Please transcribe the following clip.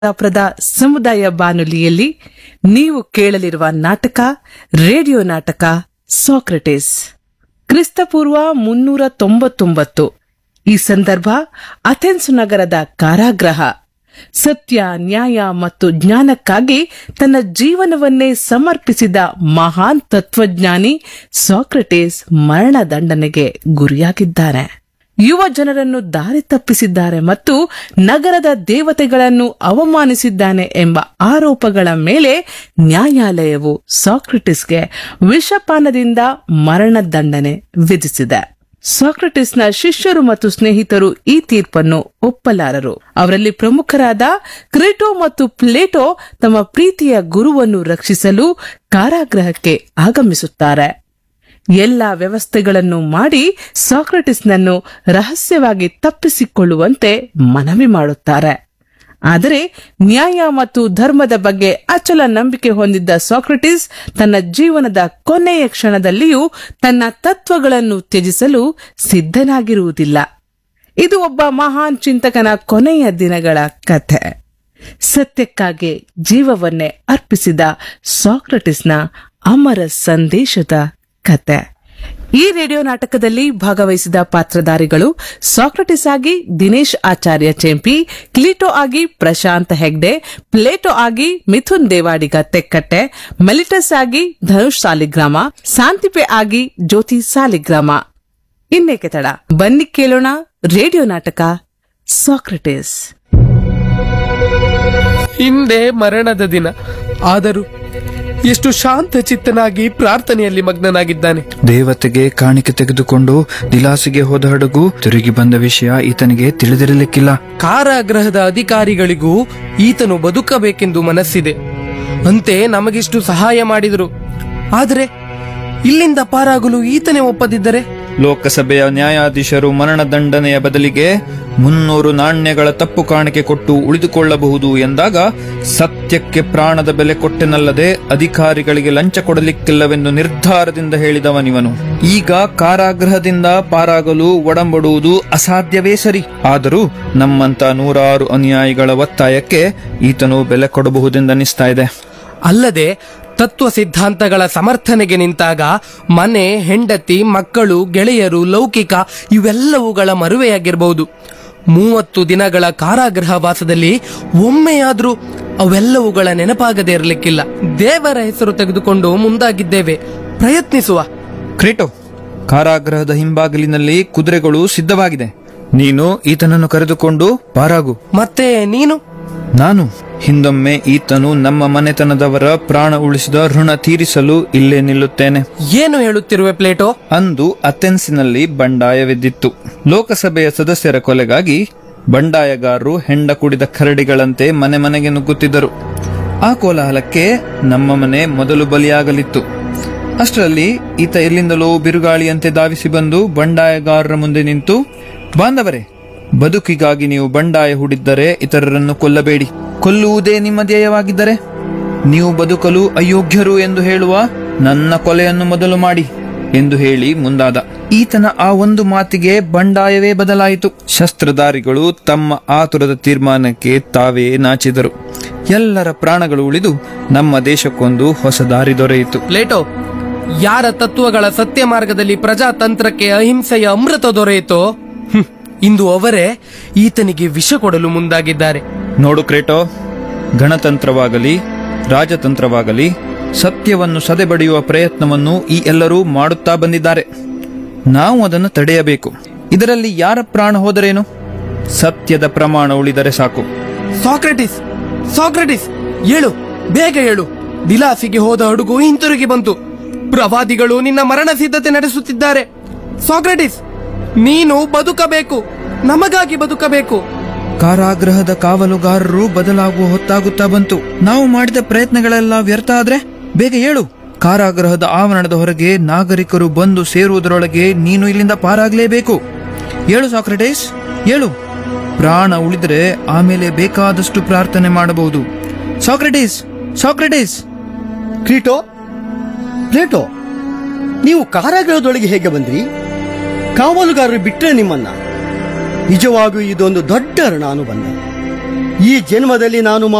ಕುಂದಾಪುರದ ಸಮುದಾಯ ಬಾನುಲಿಯಲ್ಲಿ ನೀವು ಕೇಳಲಿರುವ ನಾಟಕ ರೇಡಿಯೋ ನಾಟಕ ಸಾಕ್ರೆಟಿಸ್ ಕ್ರಿಸ್ತಪೂರ್ವ ಮುನ್ನೂರ ತೊಂಬತ್ತೊಂಬತ್ತು ಈ ಸಂದರ್ಭ ಅಥೆನ್ಸ್ ನಗರದ ಕಾರಾಗೃಹ ಸತ್ಯ ನ್ಯಾಯ ಮತ್ತು ಜ್ಞಾನಕ್ಕಾಗಿ ತನ್ನ ಜೀವನವನ್ನೇ ಸಮರ್ಪಿಸಿದ ಮಹಾನ್ ತತ್ವಜ್ಞಾನಿ ಸಾಕ್ರೆಟಿಸ್ ಮರಣದಂಡನೆಗೆ ಗುರಿಯಾಗಿದ್ದಾರೆ ಯುವ ಜನರನ್ನು ದಾರಿ ತಪ್ಪಿಸಿದ್ದಾರೆ ಮತ್ತು ನಗರದ ದೇವತೆಗಳನ್ನು ಅವಮಾನಿಸಿದ್ದಾನೆ ಎಂಬ ಆರೋಪಗಳ ಮೇಲೆ ನ್ಯಾಯಾಲಯವು ಸಾಕ್ರೆಟಿಸ್ಗೆ ವಿಷಪಾನದಿಂದ ಮರಣದಂಡನೆ ವಿಧಿಸಿದೆ ಸಾಕ್ರೆಟಿಸ್ನ ಶಿಷ್ಯರು ಮತ್ತು ಸ್ನೇಹಿತರು ಈ ತೀರ್ಪನ್ನು ಒಪ್ಪಲಾರರು ಅವರಲ್ಲಿ ಪ್ರಮುಖರಾದ ಕ್ರಿಟೋ ಮತ್ತು ಪ್ಲೇಟೋ ತಮ್ಮ ಪ್ರೀತಿಯ ಗುರುವನ್ನು ರಕ್ಷಿಸಲು ಕಾರಾಗೃಹಕ್ಕೆ ಆಗಮಿಸುತ್ತಾರೆ ಎಲ್ಲ ವ್ಯವಸ್ಥೆಗಳನ್ನು ಮಾಡಿ ಸಾಕ್ರೆಟಿಸ್ನನ್ನು ರಹಸ್ಯವಾಗಿ ತಪ್ಪಿಸಿಕೊಳ್ಳುವಂತೆ ಮನವಿ ಮಾಡುತ್ತಾರೆ ಆದರೆ ನ್ಯಾಯ ಮತ್ತು ಧರ್ಮದ ಬಗ್ಗೆ ಅಚಲ ನಂಬಿಕೆ ಹೊಂದಿದ್ದ ಸಾಕ್ರೆಟಿಸ್ ತನ್ನ ಜೀವನದ ಕೊನೆಯ ಕ್ಷಣದಲ್ಲಿಯೂ ತನ್ನ ತತ್ವಗಳನ್ನು ತ್ಯಜಿಸಲು ಸಿದ್ಧನಾಗಿರುವುದಿಲ್ಲ ಇದು ಒಬ್ಬ ಮಹಾನ್ ಚಿಂತಕನ ಕೊನೆಯ ದಿನಗಳ ಕಥೆ ಸತ್ಯಕ್ಕಾಗಿ ಜೀವವನ್ನೇ ಅರ್ಪಿಸಿದ ಸಾಕ್ರೆಟಿಸ್ನ ಅಮರ ಸಂದೇಶದ ಕತೆ ಈ ರೇಡಿಯೋ ನಾಟಕದಲ್ಲಿ ಭಾಗವಹಿಸಿದ ಪಾತ್ರಧಾರಿಗಳು ಸಾಕ್ರಟಿಸ್ ಆಗಿ ದಿನೇಶ್ ಆಚಾರ್ಯ ಚೆಂಪಿ ಕ್ಲೀಟೋ ಆಗಿ ಪ್ರಶಾಂತ್ ಹೆಗ್ಡೆ ಪ್ಲೇಟೋ ಆಗಿ ಮಿಥುನ್ ದೇವಾಡಿಗ ತೆಕ್ಕಟ್ಟೆ ಮೆಲಿಟಸ್ ಆಗಿ ಧನುಷ್ ಸಾಲಿಗ್ರಾಮ ಶಾಂತಿಪೆ ಆಗಿ ಜ್ಯೋತಿ ಸಾಲಿಗ್ರಾಮ ಇನ್ನೇಕೆ ತಡ ಬನ್ನಿ ಕೇಳೋಣ ರೇಡಿಯೋ ನಾಟಕ ಸಾಕ್ರಟಿಸ್ ಹಿಂದೆ ಮರಣದ ದಿನ ಆದರೂ ಎಷ್ಟು ಶಾಂತ ಚಿತ್ತನಾಗಿ ಪ್ರಾರ್ಥನೆಯಲ್ಲಿ ಮಗ್ನನಾಗಿದ್ದಾನೆ ದೇವತೆಗೆ ಕಾಣಿಕೆ ತೆಗೆದುಕೊಂಡು ದಿಲಾಸಿಗೆ ಹೋದ ಹಡಗು ತಿರುಗಿ ಬಂದ ವಿಷಯ ಈತನಿಗೆ ತಿಳಿದಿರಲಿಕ್ಕಿಲ್ಲ ಕಾರಾಗೃಹದ ಅಧಿಕಾರಿಗಳಿಗೂ ಈತನು ಬದುಕಬೇಕೆಂದು ಮನಸ್ಸಿದೆ ಅಂತೆ ನಮಗಿಷ್ಟು ಸಹಾಯ ಮಾಡಿದರು ಆದರೆ ಇಲ್ಲಿಂದ ಪಾರಾಗಲು ಈತನೇ ಒಪ್ಪದಿದ್ದರೆ ಲೋಕಸಭೆಯ ನ್ಯಾಯಾಧೀಶರು ಮರಣದಂಡನೆಯ ಬದಲಿಗೆ ಮುನ್ನೂರು ನಾಣ್ಯಗಳ ತಪ್ಪು ಕಾಣಿಕೆ ಕೊಟ್ಟು ಉಳಿದುಕೊಳ್ಳಬಹುದು ಎಂದಾಗ ಸತ್ಯಕ್ಕೆ ಪ್ರಾಣದ ಬೆಲೆ ಕೊಟ್ಟೆನಲ್ಲದೆ ಅಧಿಕಾರಿಗಳಿಗೆ ಲಂಚ ಕೊಡಲಿಕ್ಕಿಲ್ಲವೆಂದು ನಿರ್ಧಾರದಿಂದ ಹೇಳಿದವನಿವನು ಈಗ ಕಾರಾಗೃಹದಿಂದ ಪಾರಾಗಲು ಒಡಂಬಡುವುದು ಅಸಾಧ್ಯವೇ ಸರಿ ಆದರೂ ನಮ್ಮಂತ ನೂರಾರು ಅನುಯಾಯಿಗಳ ಒತ್ತಾಯಕ್ಕೆ ಈತನು ಬೆಲೆ ಕೊಡಬಹುದೆಂದನಿಸ್ತಾ ಇದೆ ಅಲ್ಲದೆ ತತ್ವ ಸಿದ್ಧಾಂತಗಳ ಸಮರ್ಥನೆಗೆ ನಿಂತಾಗ ಮನೆ ಹೆಂಡತಿ ಮಕ್ಕಳು ಗೆಳೆಯರು ಲೌಕಿಕ ಇವೆಲ್ಲವುಗಳ ಮರುವೆಯಾಗಿರಬಹುದು ಮೂವತ್ತು ದಿನಗಳ ಕಾರಾಗೃಹ ವಾಸದಲ್ಲಿ ಒಮ್ಮೆಯಾದ್ರೂ ಅವೆಲ್ಲವುಗಳ ನೆನಪಾಗದೇ ಇರಲಿಕ್ಕಿಲ್ಲ ದೇವರ ಹೆಸರು ತೆಗೆದುಕೊಂಡು ಮುಂದಾಗಿದ್ದೇವೆ ಪ್ರಯತ್ನಿಸುವ ಕ್ರೀಟೋ ಕಾರಾಗೃಹದ ಹಿಂಬಾಗಿಲಿನಲ್ಲಿ ಕುದುರೆಗಳು ಸಿದ್ಧವಾಗಿದೆ ನೀನು ಈತನನ್ನು ಕರೆದುಕೊಂಡು ಪಾರಾಗು ಮತ್ತೆ ನೀನು ನಾನು ಹಿಂದೊಮ್ಮೆ ಈತನು ನಮ್ಮ ಮನೆತನದವರ ಪ್ರಾಣ ಉಳಿಸಿದ ಋಣ ತೀರಿಸಲು ಇಲ್ಲೇ ನಿಲ್ಲುತ್ತೇನೆ ಏನು ಹೇಳುತ್ತಿರುವೆ ಪ್ಲೇಟೋ ಅಂದು ಅಥೆನ್ಸಿನಲ್ಲಿ ಬಂಡಾಯವೆದ್ದಿತ್ತು ಲೋಕಸಭೆಯ ಸದಸ್ಯರ ಕೊಲೆಗಾಗಿ ಬಂಡಾಯಗಾರರು ಹೆಂಡ ಕುಡಿದ ಕರಡಿಗಳಂತೆ ಮನೆ ಮನೆಗೆ ನುಗ್ಗುತ್ತಿದ್ದರು ಆ ಕೋಲಾಹಲಕ್ಕೆ ನಮ್ಮ ಮನೆ ಮೊದಲು ಬಲಿಯಾಗಲಿತ್ತು ಅಷ್ಟರಲ್ಲಿ ಈತ ಎಲ್ಲಿಂದಲೋ ಬಿರುಗಾಳಿಯಂತೆ ಧಾವಿಸಿ ಬಂದು ಬಂಡಾಯಗಾರರ ಮುಂದೆ ನಿಂತು ಬಾಂಧವರೇ ಬದುಕಿಗಾಗಿ ನೀವು ಬಂಡಾಯ ಹೂಡಿದ್ದರೆ ಇತರರನ್ನು ಕೊಲ್ಲಬೇಡಿ ಕೊಲ್ಲುವುದೇ ನಿಮ್ಮ ಧ್ಯೇಯವಾಗಿದ್ದರೆ ನೀವು ಬದುಕಲು ಅಯೋಗ್ಯರು ಎಂದು ಹೇಳುವ ನನ್ನ ಕೊಲೆಯನ್ನು ಮೊದಲು ಮಾಡಿ ಎಂದು ಹೇಳಿ ಮುಂದಾದ ಈತನ ಆ ಒಂದು ಮಾತಿಗೆ ಬಂಡಾಯವೇ ಬದಲಾಯಿತು ಶಸ್ತ್ರಧಾರಿಗಳು ತಮ್ಮ ಆತುರದ ತೀರ್ಮಾನಕ್ಕೆ ತಾವೇ ನಾಚಿದರು ಎಲ್ಲರ ಪ್ರಾಣಗಳು ಉಳಿದು ನಮ್ಮ ದೇಶಕ್ಕೊಂದು ಹೊಸ ದಾರಿ ದೊರೆಯಿತು ಪ್ಲೇಟೋ ಯಾರ ತತ್ವಗಳ ಸತ್ಯ ಮಾರ್ಗದಲ್ಲಿ ಪ್ರಜಾತಂತ್ರಕ್ಕೆ ಅಹಿಂಸೆಯ ಅಮೃತ ದೊರೆಯಿತೋ ಹ್ಮ್, ಇಂದು ಅವರೇ ಈತನಿಗೆ ವಿಷ ಕೊಡಲು ಮುಂದಾಗಿದ್ದಾರೆ ನೋಡು ಕ್ರೇಟೋ ಗಣತಂತ್ರವಾಗಲಿ ರಾಜತಂತ್ರವಾಗಲಿ ಸತ್ಯವನ್ನು ಸದೆಬಡಿಯುವ ಪ್ರಯತ್ನವನ್ನು ಈ ಎಲ್ಲರೂ ಮಾಡುತ್ತಾ ಬಂದಿದ್ದಾರೆ ನಾವು ಅದನ್ನು ತಡೆಯಬೇಕು ಇದರಲ್ಲಿ ಯಾರ ಪ್ರಾಣ ಹೋದರೇನು ಸತ್ಯದ ಪ್ರಮಾಣ ಉಳಿದರೆ ಸಾಕು ಸಾಕ್ರೆಟಿಸ್ ಸಾಕ್ರೆಟಿಸ್ ಏಳು ಬೇಗ ಏಳು ದಿಲಾಸಿಗೆ ಹೋದ ಹಡಗು ಹಿಂತಿರುಗಿ ಬಂತು ಪ್ರವಾದಿಗಳು ನಿನ್ನ ಮರಣ ಸಿದ್ಧತೆ ನಡೆಸುತ್ತಿದ್ದಾರೆ ಸಾಕ್ರೆಟಿಸ್ ನೀನು ಬದುಕಬೇಕು ನಮಗಾಗಿ ಬದುಕಬೇಕು ಕಾರಾಗೃಹದ ಕಾವಲುಗಾರರು ಬದಲಾಗುವ ಹೊತ್ತಾಗುತ್ತಾ ಬಂತು ನಾವು ಮಾಡಿದ ಪ್ರಯತ್ನಗಳೆಲ್ಲ ವ್ಯರ್ಥ ಆದ್ರೆ ಬೇಗ ಹೇಳು ಕಾರಾಗೃಹದ ಆವರಣದ ಹೊರಗೆ ನಾಗರಿಕರು ಬಂದು ಸೇರುವುದರೊಳಗೆ ನೀನು ಇಲ್ಲಿಂದ ಪಾರಾಗಲೇಬೇಕು ಹೇಳು ಸಾಕ್ರೆಟೇಸ್ ಹೇಳು ಪ್ರಾಣ ಉಳಿದರೆ ಆಮೇಲೆ ಬೇಕಾದಷ್ಟು ಪ್ರಾರ್ಥನೆ ಮಾಡಬಹುದು ಸಾಕ್ರೆಟೀಸ್ ಸಾಕ್ರೆಟೀಸ್ ಕ್ರೀಟೋ ಪ್ಲೇಟೋ ನೀವು ಕಾರಾಗೃಹದೊಳಗೆ ಹೇಗೆ ಬಂದ್ರಿ ಕಾವಲುಗಾರರು ಬಿಟ್ರೆ ನಿಮ್ಮನ್ನ ನಿಜವಾಗಿಯೂ ಇದೊಂದು ದೊಡ್ಡ ಋಣಾನುಬಂಧ ಈ ಜನ್ಮದಲ್ಲಿ ನಾನು